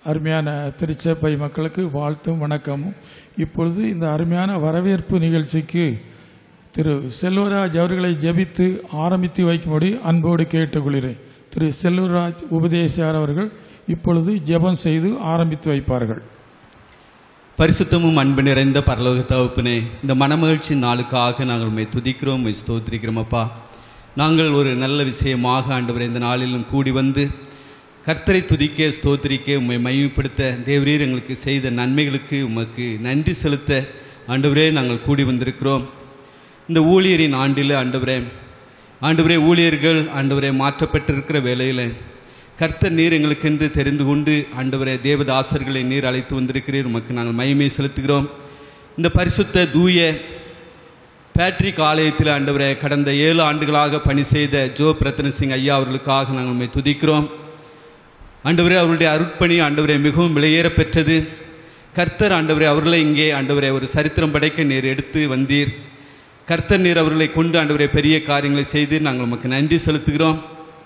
அருமையான திருச்சபை மக்களுக்கு வாழ்த்தும் வணக்கமும் இப்பொழுது இந்த அருமையான வரவேற்பு நிகழ்ச்சிக்கு திரு செல்வராஜ் அவர்களை ஜெபித்து ஆரம்பித்து வைக்கும்படி அன்போடு கேட்டுக்கொள்கிறேன் திரு செல்வராஜ் உபதேசியார் அவர்கள் இப்பொழுது ஜெபம் செய்து ஆரம்பித்து வைப்பார்கள் பரிசுத்தமும் அன்பு நிறைந்த பரலோக தகப்பனே இந்த மனமகிழ்ச்சி நாளுக்காக நாங்கள் உண்மை துதிக்கிறோம் உம்மை ஸ்தோத்திரிக்கிறோம் அப்பா நாங்கள் ஒரு நல்ல விஷயமாக ஆண்டவரே இந்த நாளிலும் கூடி வந்து கர்த்தரை துதிக்க ஸ்தோத்திரிக்க உம்மை மையப்படுத்த தேவரீர் எங்களுக்கு செய்த நன்மைகளுக்கு உமக்கு நன்றி செலுத்த ஆண்டவரே நாங்கள் கூடி வந்திருக்கிறோம் இந்த ஊழியரின் ஆண்டில் ஆண்டவரே ஆண்டவரே ஊழியர்கள் ஆண்டவரே மாற்றப்பட்டிருக்கிற வேளையில் கர்த்தர் நீர் எங்களுக்கென்று தெரிந்து கொண்டு ஆண்டவரே தேவதாசர்களை நீர் அழைத்து வந்திருக்கிறீர் உமக்கு நாங்கள் மகிமை செலுத்துகிறோம் இந்த பரிசுத்த தூய பேட்ரிக் ஆலயத்தில் ஆண்டவரே கடந்த ஏழு ஆண்டுகளாக பணி செய்த ஜோ பிரத்தன சிங் ஐயா அவர்களுக்காக நாங்கள் உண்மை துதிக்கிறோம் ஆண்டவரே அவருடைய அருட்பணி ஆண்டவரே மிகவும் விலையேற பெற்றது கர்த்தர் ஆண்டவரே அவர்களை இங்கே ஆண்டவரே ஒரு சரித்திரம் படைக்க நீர் எடுத்து வந்தீர் கர்த்தர் நீர் அவர்களை கொண்டு ஆண்டவரே பெரிய காரியங்களை செய்து நாங்கள் உமக்கு நன்றி செலுத்துகிறோம்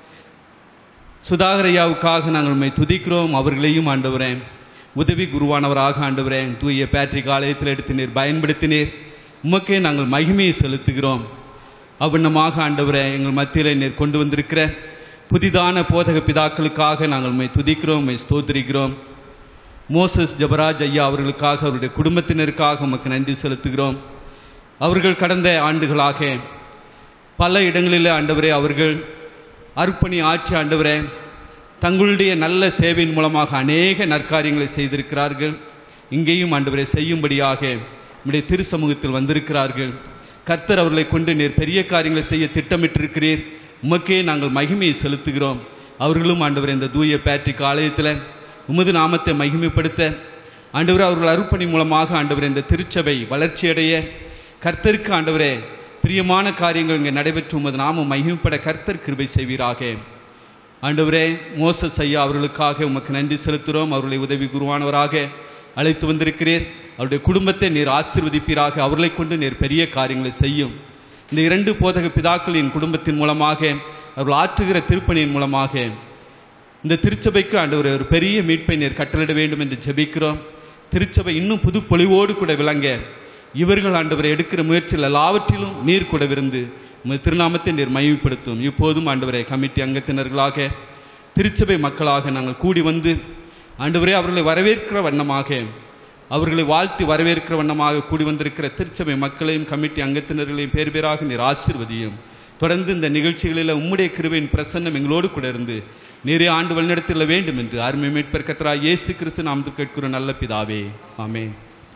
சுதாகர் ஐயாவுக்காக நாங்கள் உண்மை துதிக்கிறோம் அவர்களையும் ஆண்டவரே உதவி குருவானவராக ஆண்டவரே தூய பேட்ரிக் ஆலயத்தில் எடுத்து நீர் பயன்படுத்தினீர் உமக்கே நாங்கள் மகிமையை செலுத்துகிறோம் அவ்வண்ணமாக ஆண்டவரே எங்கள் மத்தியில் நீர் கொண்டு வந்திருக்கிற புதிதான போதக பிதாக்களுக்காக நாங்கள் உண்மை துதிக்கிறோம் உண்மை ஸ்தோத்திரிக்கிறோம் மோசஸ் ஜபராஜ் ஐயா அவர்களுக்காக அவருடைய குடும்பத்தினருக்காக உமக்கு நன்றி செலுத்துகிறோம் அவர்கள் கடந்த ஆண்டுகளாக பல இடங்களில் ஆண்டவரே அவர்கள் அர்ப்பணி ஆட்சி ஆண்டவரே தங்களுடைய நல்ல சேவையின் மூலமாக அநேக நற்காரியங்களை செய்திருக்கிறார்கள் இங்கேயும் ஆண்டவரை செய்யும்படியாக நம்முடைய திரு சமூகத்தில் வந்திருக்கிறார்கள் கர்த்தர் அவர்களை கொண்டு நீர் பெரிய காரியங்களை செய்ய திட்டமிட்டிருக்கிறீர் உமக்கே நாங்கள் மகிமையை செலுத்துகிறோம் அவர்களும் ஆண்டவர் இந்த தூய பேட்ரிக் ஆலயத்தில் உமது நாமத்தை மகிமைப்படுத்த ஆண்டவர் அவர்கள் அருப்பணி மூலமாக ஆண்டவர் இந்த திருச்சபை வளர்ச்சியடைய கர்த்தருக்கு ஆண்டவரே பிரியமான காரியங்கள் இங்கே நடைபெற்று உமது நாமம் மகிமைப்பட கர்த்தர் கிருபை செய்வீராக ஆண்டவரே மோசஸ் ஐயா அவர்களுக்காக உமக்கு நன்றி செலுத்துகிறோம் அவர்களை உதவி குருவானவராக அழைத்து வந்திருக்கிறீர் அவருடைய குடும்பத்தை நீர் ஆசீர்வதிப்பீராக அவர்களை கொண்டு நீர் பெரிய காரியங்களை செய்யும் இந்த இரண்டு போதக பிதாக்களின் குடும்பத்தின் மூலமாக அவர்கள் ஆற்றுகிற திருப்பணியின் மூலமாக இந்த திருச்சபைக்கு ஆண்டவர் ஒரு பெரிய மீட்பை நீர் கட்டளிட வேண்டும் என்று ஜெபிக்கிறோம் திருச்சபை இன்னும் புது பொலிவோடு கூட விளங்க இவர்கள் ஆண்டவரை எடுக்கிற முயற்சியில் எல்லாவற்றிலும் நீர் கூட விருந்து உமது திருநாமத்தை நீர் மகிமைப்படுத்தும் இப்போதும் ஆண்டவரை கமிட்டி அங்கத்தினர்களாக திருச்சபை மக்களாக நாங்கள் கூடி வந்து ஆண்டவரே அவர்களை வரவேற்கிற வண்ணமாக அவர்களை வாழ்த்தி வரவேற்கிற வண்ணமாக கூடி வந்திருக்கிற திருச்சபை மக்களையும் கமிட்டி அங்கத்தினர்களையும் பேர் பேராக நீர் ஆசிர்வதியும் தொடர்ந்து இந்த நிகழ்ச்சிகளில் உம்முடைய கிருபையின் பிரசன்னம் எங்களோடு கூட இருந்து நீரே ஆண்டு வழிநடத்திட வேண்டும் என்று அருமை மீட்பர் கத்தரா இயேசு கிறிஸ்து நாமத்தில் கேட்கிற நல்ல பிதாவே ஆமென்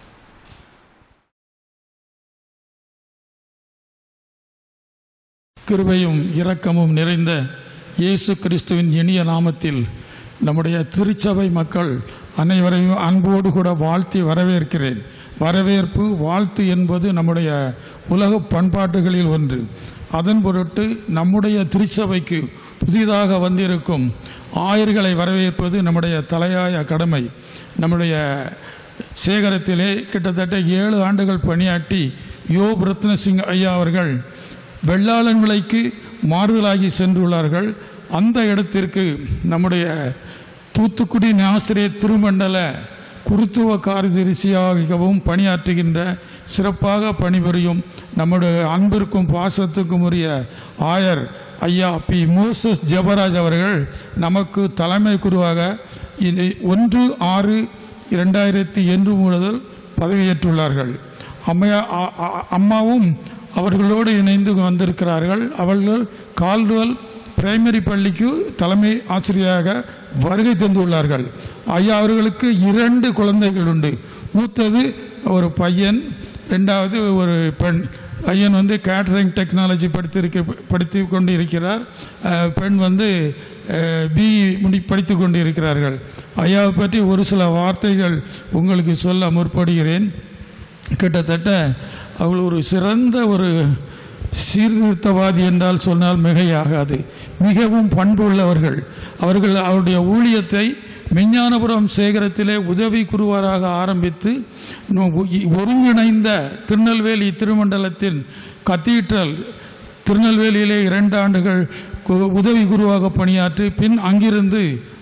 கிருபையும் இரக்கமும் நிறைந்த இயேசு கிறிஸ்துவின் இனிய நாமத்தில் நம்முடைய திருச்சபை மக்கள் அனைவரையும் அன்போடு கூட வாழ்த்தி வரவேற்கிறேன் வரவேற்பு வாழ்த்து என்பது நம்முடைய உலக பண்பாட்டுகளில் ஒன்று அதன் பொருட்டு நம்முடைய திருச்சபைக்கு புதிதாக வந்திருக்கும் ஆயர்களை வரவேற்பது நம்முடைய தலையாய கடமை நம்முடைய சேகரத்திலே கிட்டத்தட்ட ஏழு ஆண்டுகள் பணியாற்றி யோப் ரத்னசிங் ஐயா அவர்கள் வெள்ளாளன் விலைக்கு மாறுதலாகி சென்றுள்ளார்கள் அந்த இடத்திற்கு நம்முடைய தூத்துக்குடி ஆசிரியர் திருமண்டல குருத்துவ காரியதரிசியாகவும் பணியாற்றுகின்ற சிறப்பாக பணிபுரியும் நம்முடைய அன்பிற்கும் பாசத்துக்கும் உரிய ஆயர் ஐயா பி மோசஸ் ஜபராஜ் அவர்கள் நமக்கு தலைமை குருவாக இது ஒன்று ஆறு இரண்டாயிரத்தி எட்டு முதல் பதவியேற்றுள்ளார்கள் அம்மையா அ- அ- அம்மாவும் அவர்களோடு இணைந்து வந்திருக்கிறார்கள் அவர்கள் கால்டுவல் பிரைமரி பள்ளிக்கு தலைமை ஆசிரியராக வருகை தந்துள்ளார்கள் ஐயா அவர்களுக்கு இரண்டு குழந்தைகள் உண்டு மூத்தது ஒரு பையன் ரெண்டாவது ஒரு பெண் பையன் வந்து கேட்டரிங் டெக்னாலஜி படித்திருக்க படித்து கொண்டு இருக்கிறார் அஹ், பெண் வந்து பிஇ முடி படித்து கொண்டு இருக்கிறார்கள் ஐயாவை பற்றி ஒரு சில வார்த்தைகள் உங்களுக்கு சொல்ல முற்படுகிறேன் கிட்டத்தட்ட அவள் ஒரு சிறந்த ஒரு சீர்திருத்தவாதி என்றால் சொன்னால் மிகையாகாது மிகவும் பண்புள்ளவர்கள் அவர்கள் அவருடைய ஊழியத்தை விஞ்ஞானபுரம் சேகரத்திலே உதவி குருவாராக ஆரம்பித்து நு- ஒருங்கிணைந்த திருநெல்வேலி திருமண்டலத்தின் கத்தீட்ரல் திருநெல்வேலியிலே இரண்டு ஆண்டுகள் கு- உதவி குருவாக பணியாற்றி பின் அங்கிருந்து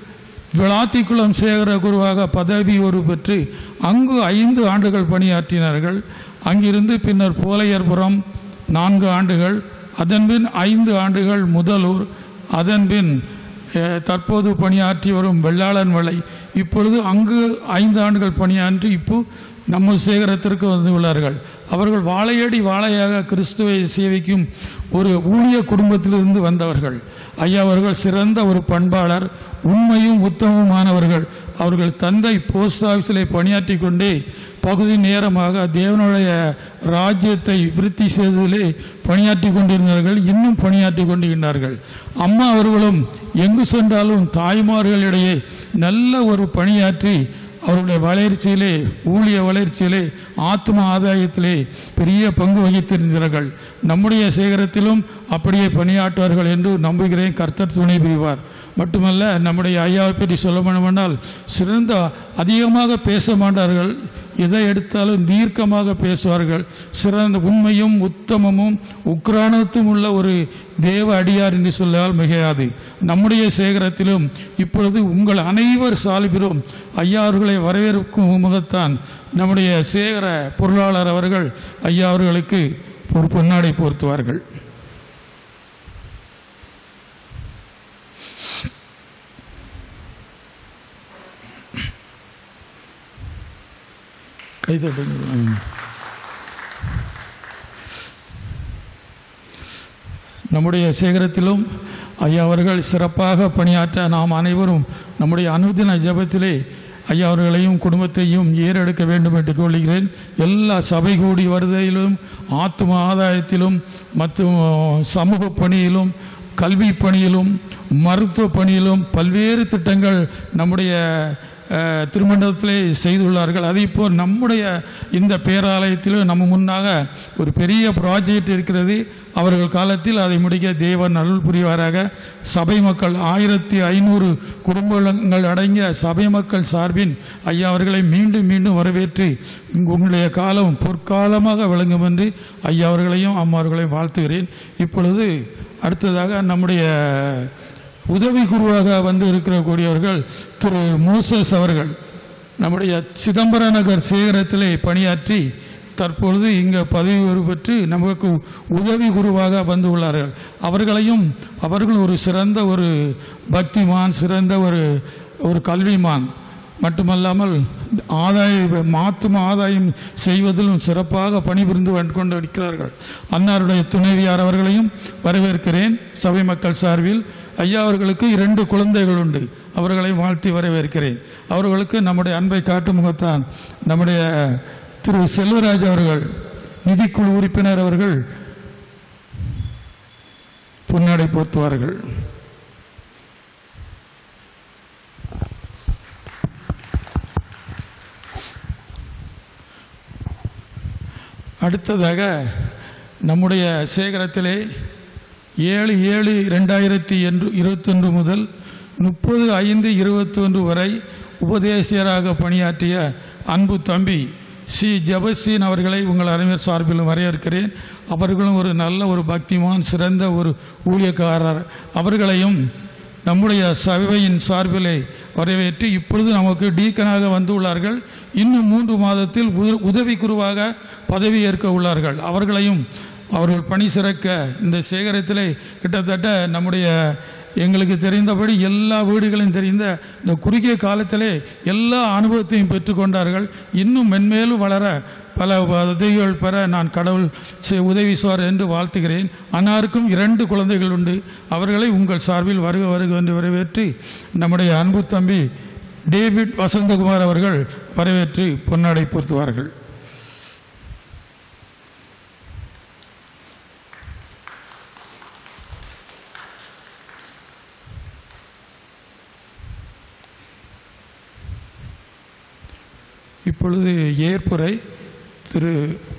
விளாத்திக்குளம் சேகர குருவாக பதவி ஒரு பெற்று அங்கு ஐந்து ஆண்டுகள் பணியாற்றினார்கள் அங்கிருந்து பின்னர் போலையர்புரம் நான்கு ஆண்டுகள் அதன்பின் ஐந்து ஆண்டுகள் முதலூர் அதன்பின் அஹ், தற்போது பணியாற்றி வரும் வெள்ளாளன் வலை இப்பொழுது அங்கு ஐந்து ஆண்டுகள் பணியாற்றி இப்போ நம்ம சேகரத்திற்கு வந்துள்ளார்கள் அவர்கள் வாழையடி வாழையாக கிறிஸ்துவை சேவிக்கும் ஒரு ஊழிய குடும்பத்திலிருந்து வந்தவர்கள் ஐயா அவர்கள் சிறந்த ஒரு பண்பாளர் உண்மையும் உத்தமமானவர்கள் அவர்கள் தந்தை போஸ்ட் ஆஃபீஸில் பணியாற்றி கொண்டே பகுதி நேரமாக தேவனுடைய ராஜ்யத்தை விருத்தி செய்வதிலே பணியாற்றி கொண்டிருந்தார்கள் இன்னும் பணியாற்றி கொண்டிருந்தார்கள் அம்மா அவர்களும் எங்கு சென்றாலும் தாய்மார்களிடையே நல்ல ஒரு பணியாற்றி அவருடைய வளர்ச்சியிலே ஊழிய வளர்ச்சியிலே ஆத்ம ஆதாயத்திலே பெரிய பங்கு வகித்திருந்தார்கள் நம்முடைய சேகரத்திலும் அப்படியே பணியாற்றுவார்கள் என்று நம்புகிறேன் கர்த்தர் துணை புரிவார் மட்டுமல்ல நம்முடைய ஐயாவை பற்றி சொல்ல வேண்டுமென்றால் சிறந்த அதிகமாக பேச மாட்டார்கள் எதை எடுத்தாலும் தீர்க்கமாக பேசுவார்கள் சிறந்த உண்மையும் உத்தமமும் உக்ரானத்தும் உள்ள ஒரு தேவ அடியார் என்று சொல்லால் மிகையாது நம்முடைய சேகரத்திலும் இப்பொழுது உங்கள் அனைவர் சாலிபிலும் ஐயா அவர்களை வரவேற்கும் முகத்தான் நம்முடைய சேகர பொருளாளர் அவர்கள் ஐயா அவர்களுக்கு ஒரு பொன்னாடை போர்த்துவார்கள் கைதட்டுங்க நம்முடைய சேகரத்திலும் ஐயா அவர்கள் சிறப்பாக பணியாற்ற நாம் அனைவரும் நம்முடைய அனுதின ஜெபத்திலே ஐயா அவர்களையும் குடும்பத்தையும் ஏறெடுக்க வேண்டும் என்று கொள்கிறேன் எல்லா சபை கூடி வருதையிலும் ஆத்ம ஆதாயத்திலும் மற்றும் சமூக பணியிலும் கல்வி பணியிலும் மருத்துவ பணியிலும் பல்வேறு திட்டங்கள் நம்முடைய அஹ், திருமண்டலத்திலே செய்துள்ளார்கள் அதே போல் நம்முடைய இந்த பேராலயத்திலும் நம்ம முன்னாக ஒரு பெரிய ப்ராஜெக்ட் இருக்கிறது அவர்கள் காலத்தில் அதை முடிக்க தேவன் அருள் புரிவாராக சபை மக்கள் ஆயிரத்தி ஐநூறு குடும்பங்கள் அடங்கிய சபை மக்கள் சார்பின் ஐயா அவர்களை மீண்டும் மீண்டும் வரவேற்று இங்கு உங்களுடைய காலம் பொற்காலமாக விளங்கும் என்று ஐயா அவர்களையும் அம்மா அவர்களையும் வாழ்த்துகிறேன் இப்பொழுது அடுத்ததாக நம்முடைய உதவி குருவாக வந்து இருக்கிற கூடியவர்கள் திரு மோசஸ் அவர்கள் நம்முடைய சிதம்பர நகர் சேகரத்திலே பணியாற்றி தற்பொழுது இங்கே பதவி உயர்வு பெற்று நமக்கு உதவி குருவாக வந்துள்ளார்கள் அவர்களையும் அவர்கள் ஒரு சிறந்த ஒரு பக்திமான் சிறந்த ஒரு ஒரு கல்விமான் மட்டுமல்லாமல் ஆதாய மாத்தும ஆதாயம் செய்வதிலும் சிறப்பாக பணிபுரிந்து வந்து கொண்டு இருக்கிறார்கள் அன்னாருடைய துணைவியார் அவர்களையும் வரவேற்கிறேன் சபை மக்கள் சார்பில் ஐயா அவர்களுக்கு இரண்டு குழந்தைகள் உண்டு அவர்களை வாழ்த்தி வரவேற்கிறேன் அவர்களுக்கு நம்முடைய அன்பை காட்டும் முகத்தான் நம்முடைய திரு செல்வராஜ் அவர்கள் நிதிக்குழு உறுப்பினர் அவர்கள் பொன்னாடை போர்த்துவார்கள் அடுத்ததாக நம்முடைய சேகரத்திலே ஏழு ஏழு ரெண்டாயிரத்தி என்று இருபத்தொன்று முதல் முப்பது ஐந்து இருபத்தொன்று வரை உபதேசியராக பணியாற்றிய அன்பு தம்பி சி ஜபசீன் அவர்களை உங்கள் அறிஞர் சார்பிலும் வரையறுக்கிறேன் அவர்களும் ஒரு நல்ல ஒரு பக்திமான் சிறந்த ஒரு ஊழியக்காரர் அவர்களையும் நம்முடைய சபையின் சார்பிலே வரவேற்று இப்பொழுது நமக்கு டீக்கனாக வந்துள்ளார்கள் இன்னும் மூன்று மாதத்தில் உத- உதவி குருவாக பதவி ஏற்க உள்ளார்கள் அவர்களையும் அவர்கள் பணி சிறக்க இந்த சேகரத்திலே கிட்டத்தட்ட நம்முடைய எங்களுக்கு தெரிந்தபடி எல்லா வீடுகளையும் தெரிந்த இந்த குறுகிய காலத்திலே எல்லா அனுபவத்தையும் பெற்றுக்கொண்டார்கள் இன்னும் மென்மேலும் வளர பல உதவிகள் பெற நான் கடவுள் செ- உதவி சுவார் என்று வாழ்த்துகிறேன் அன்னாருக்கும் இரண்டு குழந்தைகள் உண்டு அவர்களை உங்கள் சார்பில் வருக வருக என்று வரவேற்று நம்முடைய அன்பு தம்பி டேவிட் வசந்தகுமார் அவர்கள் வரவேற்று பொன்னாடை பொருத்துவார்கள் இப்பொழுது ஏற்புரை திரு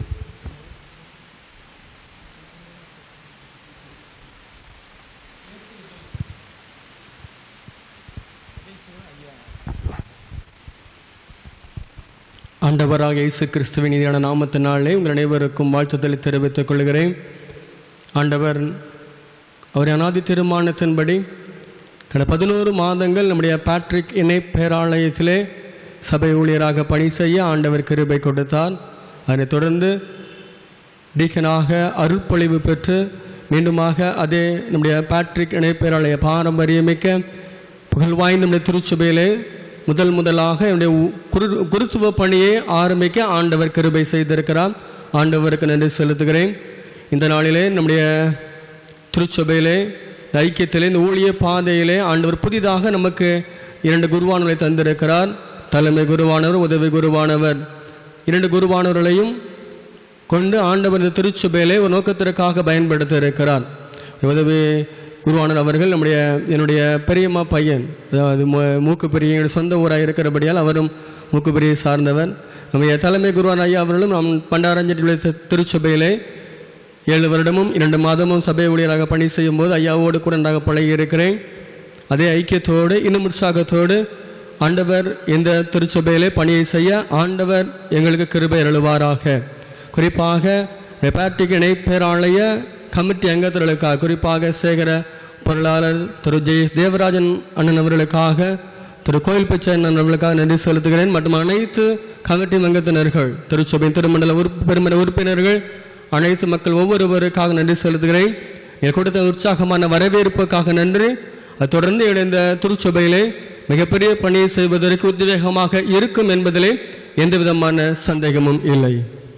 ஆண்டவராக இயேசு கிறிஸ்துவின் இனிதான நாமத்தினாலே உங்கள் அனைவருக்கும் வாழ்த்துதலை தெரிவித்துக் கொள்கிறேன் ஆண்டவர் அவர் அனாதி தீர்மானத்தின்படி கடந்த பதினோரு மாதங்கள் நம்முடைய பேட்ரிக் இணை பேராலயத்திலே சபை ஊழியராக பணி செய்ய ஆண்டவர் கிருபை கொடுத்தார் அதனைத் தொடர்ந்து டீக்கனாக அருட்பொழிவு பெற்று மீண்டுமாக அதே நம்முடைய பேட்ரிக் இணைப்பேராலய பாரம்பரியமிக்க புகழ் வாய்ந்த நம்முடைய திருச்சபையிலே முதல் முதலாக என்னுடைய உ- குரு குருத்துவ பணியை ஆரம்பிக்க ஆண்டவர் கிருபை செய்திருக்கிறார் ஆண்டவருக்கு நன்றி செலுத்துகிறேன் இந்த நாளிலே நம்முடைய திருச்சபையிலே இந்த ஐக்கியத்திலே இந்த ஊழிய பாதையிலே ஆண்டவர் புதிதாக நமக்கு இரண்டு குருவானவரை தந்திருக்கிறார் தலைமை குருவானவர் உதவி குருவானவர் இரண்டு குருவானவர்களையும் கொண்டு ஆண்டவர் இந்த திருச்சபையிலே ஒரு நோக்கத்திற்காக பயன்படுத்த இருக்கிறார் உதவி குருவானர் அவர்கள் நம்முடைய என்னுடைய பெரியம்மா பையன் அதாவது மூ- மூக்குப்பெரிய என்னுடைய சொந்த ஊராக இருக்கிறபடியால் அவரும் மூக்குப்பெரியை சார்ந்தவர் நம்முடைய தலைமை குருவான் ஐயா அவர்களும் நம் பண்டாரஞ்செட்டி தி- திருச்சபையிலே ஏழு வருடமும் இரண்டு மாதமும் சபை ஊழியராக பணி செய்யும் போது ஐயாவோடு கூட நன்றாக பழகி இருக்கிறேன் அதே ஐக்கியத்தோடு இன்னும் உற்சாகத்தோடு ஆண்டவர் இந்த திருச்சபையிலே பணியை செய்ய ஆண்டவர் எங்களுக்கு கிருபை அருளுவாராக குறிப்பாக ரெபாட்டிக் இணை பேராலய கமிட்டி அங்கத்தினர்களுக்காக குறிப்பாக சேகர பொருளாளர் திரு ஜெய் தேவராஜன் அண்ணன் அவர்களுக்காக திரு கோயில் பிச்சை அண்ணன் அவர்களுக்காக நன்றி செலுத்துகிறேன் மற்றும் அனைத்து கமிட்டி அங்கத்தினர்கள் திருச்சபையின் திருமண்டல உறுப்பு பெருமண்ட உறுப்பினர்கள் அனைத்து மக்கள் ஒவ்வொருவருக்காக நன்றி செலுத்துகிறேன் எனக்கு கொடுத்த உற்சாகமான வரவேற்புக்காக நன்றி அது தொடர்ந்து இணைந்த திருச்சபையிலே மிகப்பெரிய பணியை செய்வதற்கு உத்வேகமாக இருக்கும் என்பதிலே எந்த விதமான சந்தேகமும் இல்லை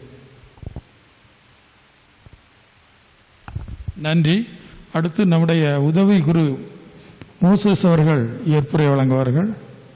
நன்றி அடுத்து நம்முடைய உதவி குரு மோசஸ் அவர்கள் ஏற்புரை வழங்குவார்கள்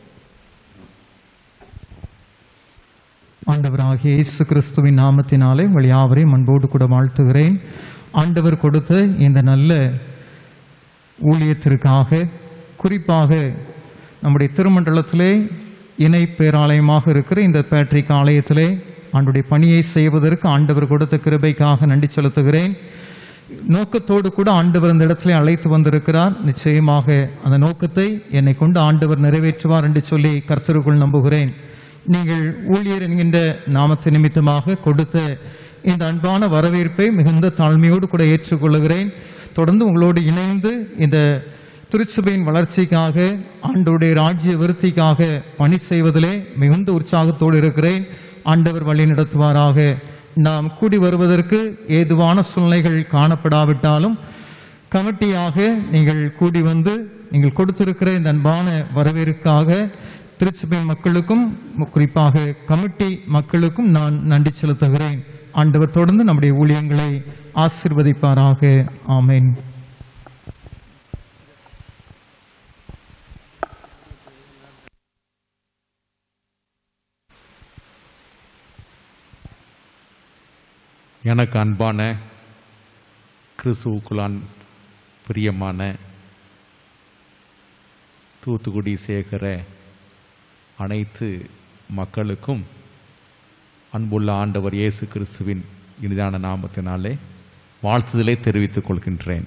ஆண்டவராகிய இயேசு கிறிஸ்துவின் நாமத்தினாலே உங்கள் யாவரையும் அன்போடு கூட வாழ்த்துகிறேன் ஆண்டவர் கொடுத்த இந்த நல்ல ஊழியத்திற்காக குறிப்பாக நம்முடைய திருமண்டலத்திலே இணை பேராலயமாக இருக்கிற இந்த பேட்ரிக் ஆலயத்திலே ஆண்டுடைய பணியை செய்வதற்கு ஆண்டவர் கொடுத்த கிருபைக்காக நன்றி செலுத்துகிறேன் நோக்கத்தோடு கூட ஆண்டவர் இந்த இடத்திலே அழைத்து வந்திருக்கிறார் நிச்சயமாக அந்த நோக்கத்தை என்னை கொண்டு ஆண்டவர் நிறைவேற்றுவார் என்று சொல்லி கர்த்தருக்குள் நம்புகிறேன் நீங்கள் ஊழியர் என்கின்ற நாமத்து நிமித்தமாக கொடுத்த இந்த அன்பான வரவேற்பை மிகுந்த தாழ்மையோடு கூட ஏற்றுக்கொள்கிறேன் தொடர்ந்து உங்களோடு இணைந்து இந்த திருச்சபையின் வளர்ச்சிக்காக ஆண்டவருடைய ராஜ்ய விருத்திக்காக பணி செய்வதிலே மிகுந்த உற்சாகத்தோடு இருக்கிறேன் ஆண்டவர் வழி நடத்துவாராக நாம் கூடி வருவதற்கு ஏதுவான சூழ்நிலைகள் காணப்படாவிட்டாலும் கமிட்டியாக நீங்கள் கூடி வந்து நீங்கள் கொடுத்திருக்கிற இந்த அன்பான வரவேற்காக திருச்சபை மக்களுக்கும் குறிப்பாக கமிட்டி மக்களுக்கும் நான் நன்றி செலுத்துகிறேன் ஆண்டவர் தொடர்ந்து நம்முடைய ஊழியங்களை ஆசிர்வதிப்பாராக ஆமென் எனக்கு அன்பான கிறிஸ்துவுக்குளான் பிரியமான தூத்துக்குடி சேகர அனைத்து மக்களுக்கும் அன்புள்ள ஆண்டவர் இயேசு கிறிஸ்துவின் இனிதான நாமத்தினாலே வாழ்த்துதலை தெரிவித்துக் கொள்கின்றேன்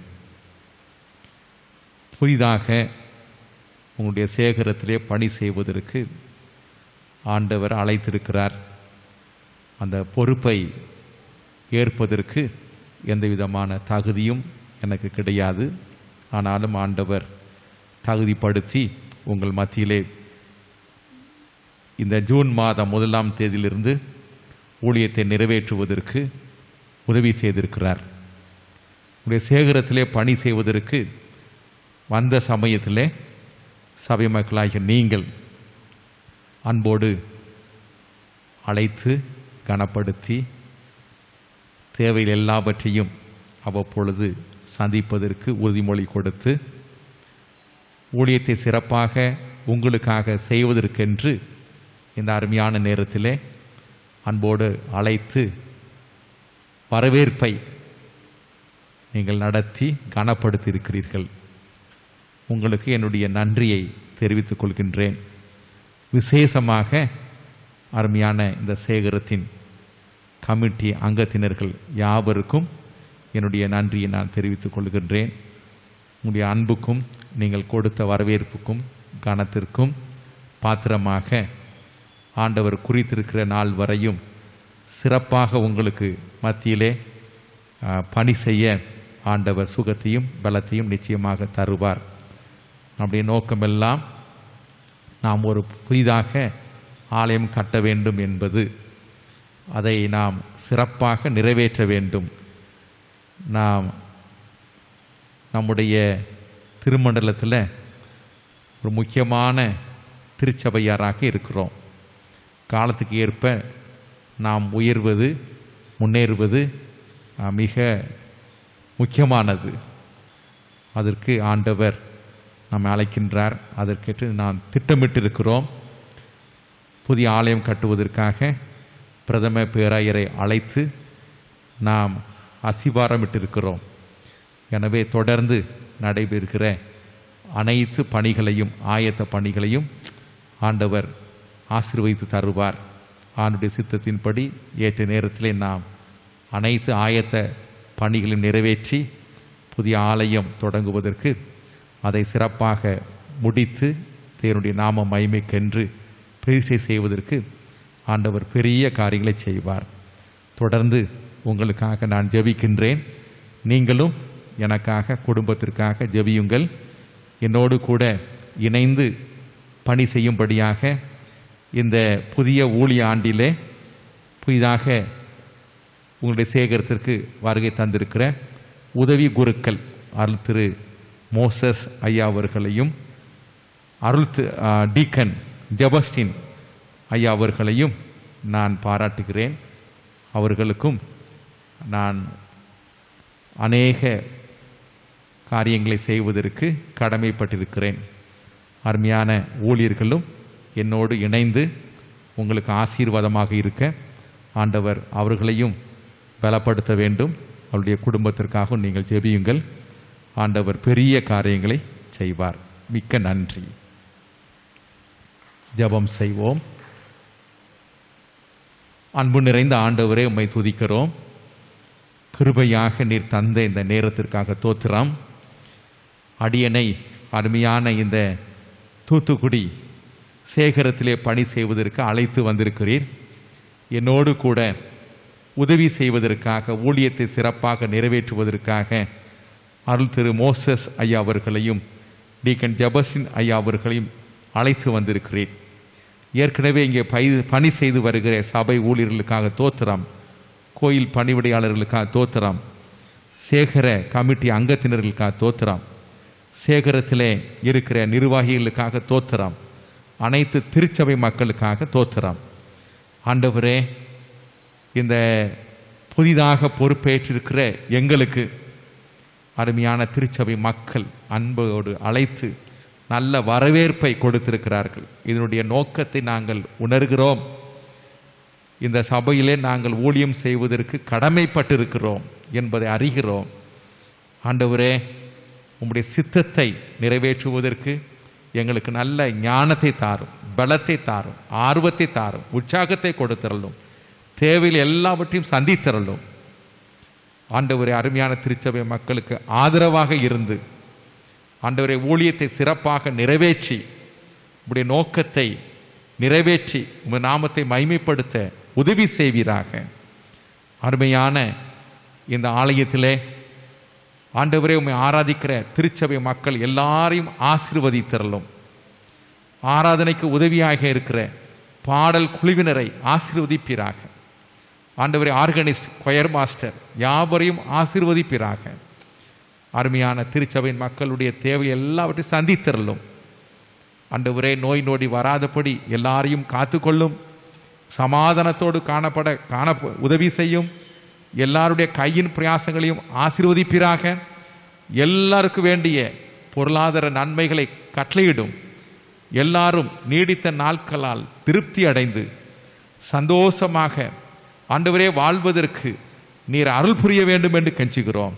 புதிதாக உங்களுடைய சேகரத்திலே பணி செய்வதற்கு ஆண்டவர் அழைத்திருக்கிறார் அந்த பொறுப்பை ஏற்பதற்கு எந்த விதமான தகுதியும் எனக்கு கிடையாது ஆனாலும் ஆண்டவர் தகுதிப்படுத்தி உங்கள் மத்தியிலே இந்த ஜூன் மாதம் முதலாம் தேதியிலிருந்து ஊழியத்தை நிறைவேற்றுவதற்கு உதவி செய்திருக்கிறார் உடைய சேகரத்திலே பணி செய்வதற்கு வந்த சமயத்திலே சபை மக்களாகிய நீங்கள் அன்போடு அழைத்து கனப்படுத்தி தேவையில் எல்லாவற்றையும் அவ்வப்பொழுது சந்திப்பதற்கு உறுதிமொழி கொடுத்து ஊழியத்தை சிறப்பாக உங்களுக்காக செய்வதற்கென்று இந்த அருமையான நேரத்திலே அன்போடு அழைத்து வரவேற்பை நீங்கள் நடத்தி கனப்படுத்தி இருக்கிறீர்கள் உங்களுக்கு என்னுடைய நன்றியை தெரிவித்துக் கொள்கின்றேன் விசேஷமாக அருமையான இந்த சேகரத்தின் கமிட்டி அங்கத்தினர்கள் யாவருக்கும் என்னுடைய நன்றியை நான் தெரிவித்துக் கொள்கின்றேன் உங்களுடைய அன்புக்கும் நீங்கள் கொடுத்த வரவேற்புக்கும் கனத்திற்கும் பாத்திரமாக ஆண்டவர் குறித்திருக்கிற நாள் வரையும் சிறப்பாக உங்களுக்கு மத்தியிலே ஆ, பணி செய்ய ஆண்டவர் சுகத்தையும் பலத்தையும் நிச்சயமாக தருவார் நம்முடைய நோக்கமெல்லாம் நாம் ஒரு புதிதாக ஆலயம் கட்ட வேண்டும் என்பது அதை நாம் சிறப்பாக நிறைவேற்ற வேண்டும் நாம் நம்முடைய திருமண்டலத்தில் ஒரு முக்கியமான திருச்சபையாராக இருக்கிறோம் காலத்துக்கு ஏற்ப நாம் உயர்வது முன்னேறுவது அஹ், மிக முக்கியமானது அதற்கு ஆண்டவர் நம்மை அழைக்கின்றார் அதற்கேற்று நாம் திட்டமிட்டிருக்கிறோம் புதிய ஆலயம் கட்டுவதற்காக பிரதம பேராயரை அழைத்து நாம் அசிவாரமிட்டிருக்கிறோம் எனவே தொடர்ந்து நடைபெறுகிற அனைத்து பணிகளையும் ஆயத்த பணிகளையும் ஆண்டவர் ஆசீர்வதித்து தருவார் ஆண்டுடைய சித்தத்தின்படி ஏற்ற நேரத்திலே நாம் அனைத்து ஆயத்த பணிகளையும் நிறைவேற்றி புதிய ஆலயம் தொடங்குவதற்கு அதை சிறப்பாக முடித்து தேவனுடைய நாம மகிமைக்கென்று பெரிசை செய்வதற்கு ஆண்டவர் பெரிய காரியங்களை செய்வார் தொடர்ந்து உங்களுக்காக நான் ஜெபிக்கின்றேன் நீங்களும் எனக்காக குடும்பத்திற்காக ஜெபியுங்கள் என்னோடு கூட இணைந்து பணி செய்யும்படியாக இந்த புதிய ஊழிய ஆண்டிலே புதிதாக உங்களுடைய சேகரத்திற்கு வருகை தந்திருக்கிற உதவி குருக்கள் அருள் திரு மோசஸ் ஐயா அவர்களையும் அருள் தி- ஆ, டீக்கன் ஜெபஸ்டின் ஐயா அவர்களையும் நான் பாராட்டுகிறேன் அவர்களுக்கும் நான் அநேக காரியங்களை செய்வதற்கு கடமைப்பட்டிருக்கிறேன் அருமையான ஊழியர்களும் என்னோடு இணைந்து உங்களுக்கு ஆசீர்வாதமாக இருக்க ஆண்டவர் அவர்களையும் பலப்படுத்த வேண்டும் அவருடைய குடும்பத்திற்காகவும் நீங்கள் ஜெபியுங்கள் ஆண்டவர் பெரிய காரியங்களை செய்வார் மிக்க நன்றி ஜெபம் செய்வோம் அன்பு நிறைந்த ஆண்டவரே உம்மை துதிக்கிறோம் கிருபையாக நீர் தந்த இந்த நேரத்திற்காக தோத்திரம் அடியனை அருமையான இந்த தூத்துக்குடி சேகரத்திலே பணி செய்வதற்கு அழைத்து வந்திருக்கிறீர் என்னோடு கூட உதவி செய்வதற்காக ஊழியத்தை சிறப்பாக நிறைவேற்றுவதற்காக அருள் திரு மோசஸ் ஐயா அவர்களையும் டீக்கன் ஜபசின் ஐயா அவர்களையும் அழைத்து வந்திருக்கிறீர் ஏற்கனவே இங்கே பை பணி செய்து வருகிற சபை ஊழியர்களுக்காக தோத்திரம் கோயில் பணிவிடையாளர்களுக்காக தோத்திரம் சேகர கமிட்டி அங்கத்தினர்களுக்காக தோத்திரம் சேகரத்திலே இருக்கிற நிர்வாகிகளுக்காக தோத்திரம் அனைத்து திருச்சபை மக்களுக்காக தோத்திரம் ஆண்டவரே இந்த புதிதாக பொறுப்பேற்றிருக்கிற எங்களுக்கு அருமையான திருச்சபை மக்கள் அன்போடு அழைத்து நல்ல வரவேற்பை கொடுத்திருக்கிறார்கள் இதனுடைய நோக்கத்தை நாங்கள் உணர்கிறோம் இந்த சபையிலே நாங்கள் ஊழியம் செய்வதற்கு கடமைப்பட்டிருக்கிறோம் என்பதை அறிகிறோம் ஆண்டவரே உம்முடைய சித்தத்தை நிறைவேற்றுவதற்கு எங்களுக்கு நல்ல ஞானத்தை தாரும் பலத்தை தாரும் ஆர்வத்தை தாரும் உற்சாகத்தை கொடுத்தரலும் தேவையில் எல்லாவற்றையும் சந்தித்தரலும் ஆண்டவரே அருமையான திருச்சபை மக்களுக்கு ஆதரவாக இருந்து ஆண்டவரை ஊழியத்தை சிறப்பாக நிறைவேற்றி உடைய நோக்கத்தை நிறைவேற்றி உங்கள் நாமத்தை மைமைப்படுத்த உதவி செய்வீராக அருமையான இந்த ஆலயத்திலே ஆண்டவரே உம்மை ஆராதிக்கிற திருச்சபை மக்கள் எல்லாரையும் ஆசீர்வதித்தரலும் ஆராதனைக்கு உதவியாக இருக்கிற பாடல் குழுவினரை ஆசீர்வதிப்பீராக ஆண்டவரே ஆர்கனிஸ்ட் கொயர் மாஸ்டர் யாவரையும் ஆசீர்வதிப்பீராக அருமையான திருச்சபையின் மக்களுடைய தேவை எல்லாவற்றையும் சந்தித்தரலும் ஆண்டவரே நோய் நொடி வராதபடி எல்லாரையும் காத்துக்கொள்ளும் சமாதானத்தோடு காணப்பட காண உதவி செய்யும் எல்லாருடைய கையின் பிரயாசங்களையும் ஆசீர்வதிப்பீராக எல்லாருக்கும் வேண்டிய பொருளாதார நன்மைகளை கட்டளையிடும் எல்லாரும் நீடித்த நாட்களால் திருப்தி அடைந்து சந்தோஷமாக ஆண்டவரே வாழ்வதற்கு நீர் அருள் புரிய வேண்டும் என்று கெஞ்சுகிறோம்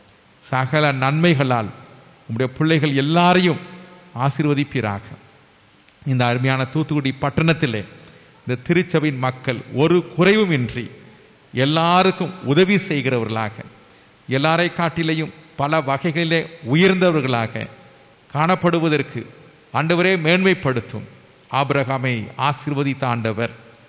சகல நன்மைகளால் உம்முடைய பிள்ளைகள் எல்லாரையும் ஆசீர்வதிப்பீராக இந்த அருமையான தூத்துக்குடி பட்டணத்திலே இந்த திருச்சபையின் மக்கள் ஒரு குறைவுமின்றி எல்லாருக்கும் உதவி செய்கிறவர்களாக எல்லாரை காட்டிலையும் பல வகைகளிலே உயர்ந்தவர்களாக காணப்படுவதற்கு ஆண்டவரே மேன்மைப்படுத்தும் ஆபிரகாமை ஆசீர்வதித்த ஆண்டவர்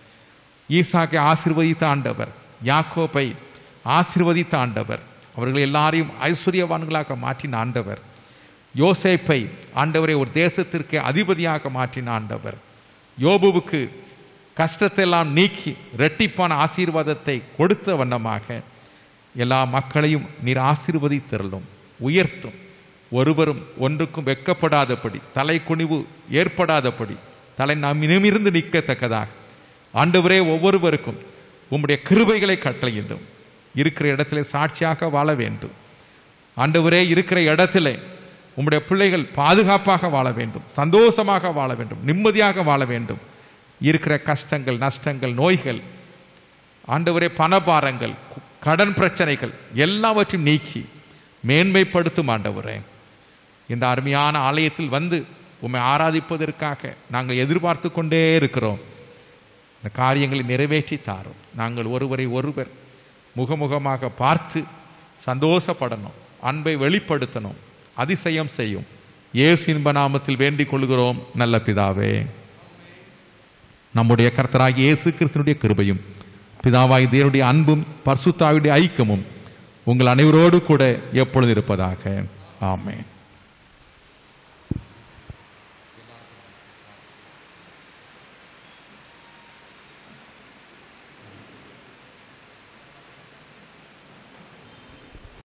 ஈசாக்கை ஆசீர்வதித்த ஆண்டவர் யாக்கோப்பை ஆசீர்வதித்த ஆண்டவர் அவர்கள் எல்லாரையும் ஐஸ்வர்யவான்களாக மாற்றின ஆண்டவர் யோசேப்பை ஆண்டவரை ஒரு தேசத்திற்கு அதிபதியாக மாற்றின ஆண்டவர் யோபுவுக்கு கஷ்டத்தை எல்லாம் நீக்கி ரெட்டிப்பான ஆசீர்வாதத்தை கொடுத்த வண்ணமாக எல்லா மக்களையும் நீர் ஆசீர்வதித்திரளும் உயர்த்தும் ஒருவரும் ஒன்றுக்கும் வெட்கப்படாதபடி தலை குனிவு ஏற்படாதபடி தலை நாம் நிமிர்ந்து நிற்கத்தக்கதாக ஆண்டவரே ஒவ்வொருவருக்கும் உம்முடைய கிருபைகளை கட்டளையிடும் இருக்கிற இடத்திலே சாட்சியாக வாழ வேண்டும் ஆண்டவரே இருக்கிற இடத்திலே உம்முடைய பிள்ளைகள் பாதுகாப்பாக வாழ வேண்டும் சந்தோஷமாக வாழ வேண்டும் நிம்மதியாக வாழ வேண்டும் இருக்கிற கஷ்டங்கள் நஷ்டங்கள் நோய்கள் ஆண்டவரே பணபாரங்கள் கடன் பிரச்சனைகள் எல்லாவற்றையும் நீக்கி மேன்மைப்படுத்தும் ஆண்டவரே இந்த அருமையான ஆலயத்தில் வந்து உம்மை ஆராதிப்பதற்காக நாங்கள் எதிர்பார்த்து கொண்டே இருக்கிறோம் இந்த காரியங்களை நிறைவேற்றி தாரும் நாங்கள் ஒருவரை ஒருவர் முகமுகமாக பார்த்து சந்தோஷப்படணும் அன்பை வெளிப்படுத்தணும் அதிசயம் செய்யும் இயேசு இன்ப நாமத்தில் வேண்டிக் கொள்கிறோம் நல்ல பிதாவே நம்முடைய கர்த்தராகிய இயேசு கிறிஸ்தனுடைய கிருபையும் பிதாவாய் தேவனுடைய அன்பும் பர்சுத்தாவுடைய ஐக்கியமும் உங்கள் அனைவரோடு கூட எப்பொழுது இருப்பதாக ஆமென்